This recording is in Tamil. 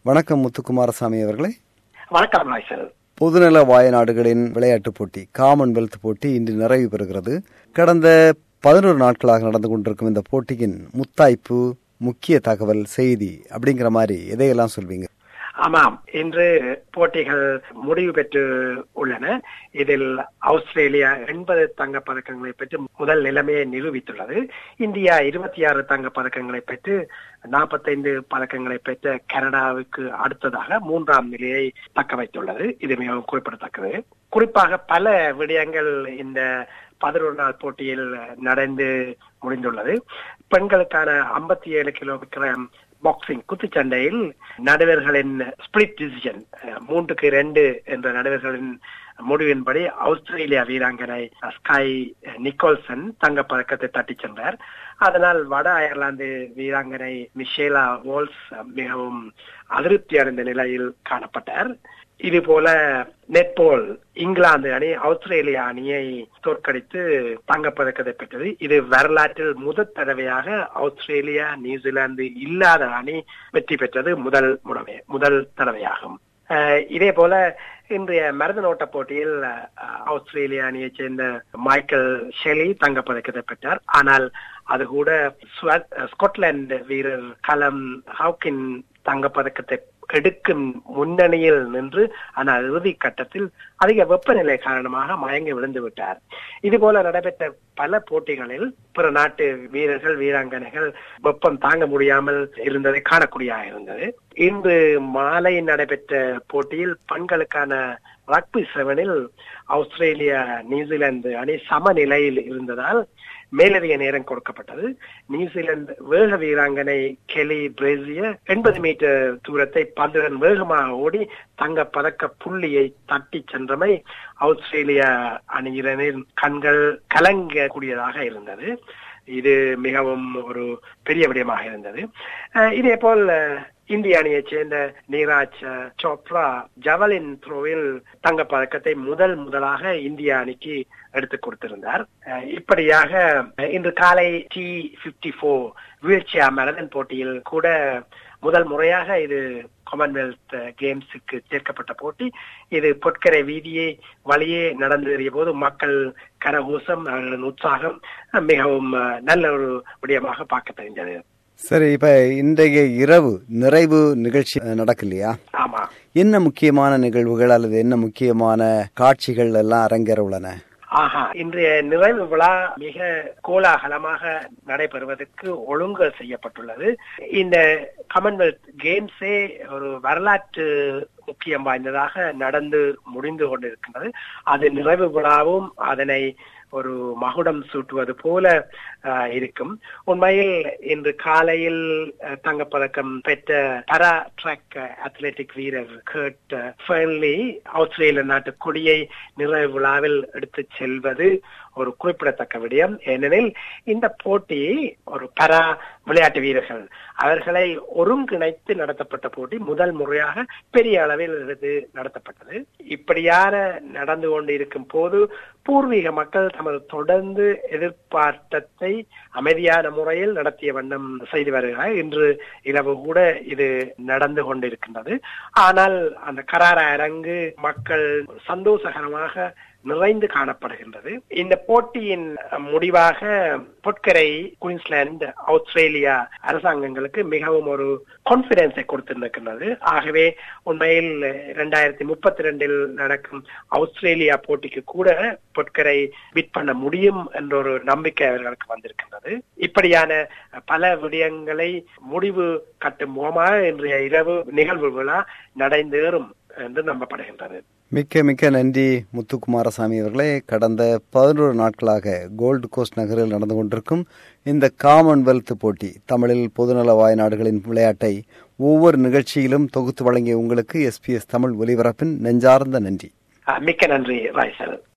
வணக்கம் முத்துக்குமாரசாமி அவர்களே வணக்கம் ராய்சல் பொதுநல வாய நாடுகளின் விளையாட்டுப் போட்டி காமன்வெல்த் போட்டி இன்று நிறைவு பெறுகிறது கடந்த பதினோரு நாட்களாக நடந்து கொண்டிருக்கும் இந்த போட்டியின் முத்தாய்ப்பு முக்கிய தகவல் செய்தி அப்படிங்கிற மாதிரி எதையெல்லாம் சொல்வீங்க ஆமாம் இன்று போட்டிகள் முடிவு பெற்று உள்ளன இதில் ஆஸ்திரேலியா எண்பது தங்க பதக்கங்களை பெற்று முதல் நிலைமையை நிரூபித்துள்ளது இந்தியா இருபத்தி ஆறு தங்க பதக்கங்களை பெற்று நாற்பத்தைந்து பதக்கங்களை பெற்ற கனடாவுக்கு அடுத்ததாக மூன்றாம் நிலையை தக்க வைத்துள்ளது இது மிகவும் குறிப்பிடத்தக்கது குறிப்பாக பல விடயங்கள் இந்த பதினொரு நாள் போட்டியில் நடந்து முடிந்துள்ளது பெண்களுக்கான ஐம்பத்தி ஏழு கிலோகிராம் பாக்ஸிங் குத்துச்சண்டையில் நடுவர்களின் ஸ்பிளிட் டிசிஷன் மூன்றுக்கு இரண்டு என்ற நடுவர்களின் முடிவின்படி ஆஸ்திரேலியா வீராங்கனை ஸ்கை நிக்கோல்சன் தங்க பதக்கத்தை தட்டி சென்றார் அதனால் வட அயர்லாந்து வீராங்கனை மிஷேலா வோல்ஸ் மிகவும் அதிருப்தி அடைந்த நிலையில் காணப்பட்டார் இது போல நெட்போல் இங்கிலாந்து அணி ஆஸ்திரேலியா அணியை தோற்கடித்து தங்கப்பதக்கத்தை பெற்றது இது வரலாற்றில் முதல் தடவையாக ஆஸ்திரேலியா நியூசிலாந்து இல்லாத அணி வெற்றி பெற்றது முதல் முடவே முதல் தடவையாகும் இதே போல இன்றைய மருதன் ஓட்ட போட்டியில் ஆஸ்திரேலிய அணியைச் சேர்ந்த மைக்கேல் ஷெலி தங்கப்பதக்கத்தை பெற்றார் ஆனால் அது கூட ஸ்காட்லாந்து வீரர் கலம் ஹவுக்கின் தங்கப்பதக்கத்தை எடுக்கும் முன்னணியில் நின்று ஆனால் இறுதி கட்டத்தில் அதிக வெப்பநிலை காரணமாக மயங்கி விழுந்து விட்டார் இது போல நடைபெற்ற பல போட்டிகளில் பிற நாட்டு வீரர்கள் வீராங்கனைகள் வெப்பம் தாங்க முடியாமல் இருந்ததை காணக்கூடியதாக இருந்தது இன்று மாலை நடைபெற்ற போட்டியில் பெண்களுக்கான ரக்பி செவனில் ஆஸ்திரேலியா நியூசிலாந்து அணி சமநிலையில் இருந்ததால் மேலதிக நேரம் கொடுக்கப்பட்டது நியூசிலாந்து வேக வீராங்கனை கெலி பிரேசிய எண்பது மீட்டர் தூரத்தை பந்துடன் வேகமாக ஓடி தங்க பதக்க புள்ளியை தட்டி சென்றமை ஆஸ்திரேலியா அணியினரின் கண்கள் கலங்கக்கூடியதாக இருந்தது இது மிகவும் ஒரு பெரிய விடயமாக இருந்தது இதே போல் இந்திய அணியைச் சேர்ந்த நீராஜ் சோப்ரா ஜவலின் த்ரோவில் தங்க பதக்கத்தை முதல் முதலாக இந்திய அணிக்கு எடுத்துக் கொடுத்திருந்தார் இப்படியாக இன்று காலை டி பிப்டி போர் வீழ்ச்சியா மரதன் போட்டியில் கூட முதல் முறையாக இது காமன்வெல்த் கேம்ஸுக்கு சேர்க்கப்பட்ட போட்டி இது பொற்கரை வீதியை வழியே நடந்தேறிய போது மக்கள் கரகூசம் அவர்களின் உற்சாகம் மிகவும் நல்ல ஒரு விடயமாக பார்க்க தெரிந்தது சரி இப்ப இன்றைய இரவு நிறைவு நிகழ்ச்சி நடக்கு இல்லையா ஆமா என்ன முக்கியமான நிகழ்வுகள் அல்லது என்ன முக்கியமான காட்சிகள் எல்லாம் அரங்கேற உள்ளன ஆஹா இன்றைய நிறைவு விழா மிக கோலாகலமாக நடைபெறுவதற்கு ஒழுங்கு செய்யப்பட்டுள்ளது இந்த காமன்வெல்த் கேம்ஸே ஒரு வரலாற்று முக்கியம் வாய்ந்ததாக நடந்து முடிந்து கொண்டிருக்கின்றது அது நிறைவு விழாவும் அதனை ஒரு மகுடம் சூட்டுவது போல இருக்கும் உண்மையில் இன்று காலையில் தங்கப்பதக்கம் பெற்ற பரா ட்ராக் அத்லெட்டிக் வீரர் கர்ட் ஃபெர்லி ஆஸ்திரேலிய நாட்டு கொடியை நிறைவு விழாவில் எடுத்து செல்வது ஒரு குறிப்பிடத்தக்க விடயம் ஏனெனில் இந்த போட்டி ஒரு பரா விளையாட்டு வீரர்கள் அவர்களை ஒருங்கிணைத்து நடத்தப்பட்ட போட்டி முதல் முறையாக பெரிய அளவில் இது நடத்தப்பட்டது இப்படியான நடந்து கொண்டு இருக்கும் போது பூர்வீக மக்கள் தமது தொடர்ந்து எதிர்பார்த்தத்தை அமைதியான முறையில் நடத்திய வண்ணம் செய்து வருகிறார் இன்று இரவு கூட இது நடந்து கொண்டிருக்கின்றது ஆனால் அந்த கரார அரங்கு மக்கள் சந்தோஷகரமாக நிறைந்து காணப்படுகின்றது இந்த போட்டியின் முடிவாக பொற்கரை குயின்ஸ்லாந்து ஆஸ்திரேலியா அரசாங்கங்களுக்கு மிகவும் ஒரு கான்பிடன்ஸை கொடுத்திருக்கின்றது ஆகவே உண்மையில் இரண்டாயிரத்தி முப்பத்தி ரெண்டில் நடக்கும் ஆஸ்திரேலியா போட்டிக்கு கூட பொற்கரை பிட் பண்ண முடியும் என்ற ஒரு நம்பிக்கை அவர்களுக்கு வந்திருக்கின்றது இப்படியான பல விடயங்களை முடிவு கட்டும் முகமாக இன்றைய இரவு நிகழ்வு விழா நடைந்தேறும் என்று நம்பப்படுகின்றது மிக்க மிக்க நன்றி முத்துக்குமாரசாமி அவர்களே கடந்த பதினோரு நாட்களாக கோல்டு கோஸ்ட் நகரில் நடந்து கொண்டிருக்கும் இந்த காமன்வெல்த் போட்டி தமிழில் பொதுநல வாய்நாடுகளின் விளையாட்டை ஒவ்வொரு நிகழ்ச்சியிலும் தொகுத்து வழங்கிய உங்களுக்கு எஸ்பிஎஸ் தமிழ் ஒலிபரப்பின் நெஞ்சார்ந்த நன்றி மிக்க நன்றி ராய்சல்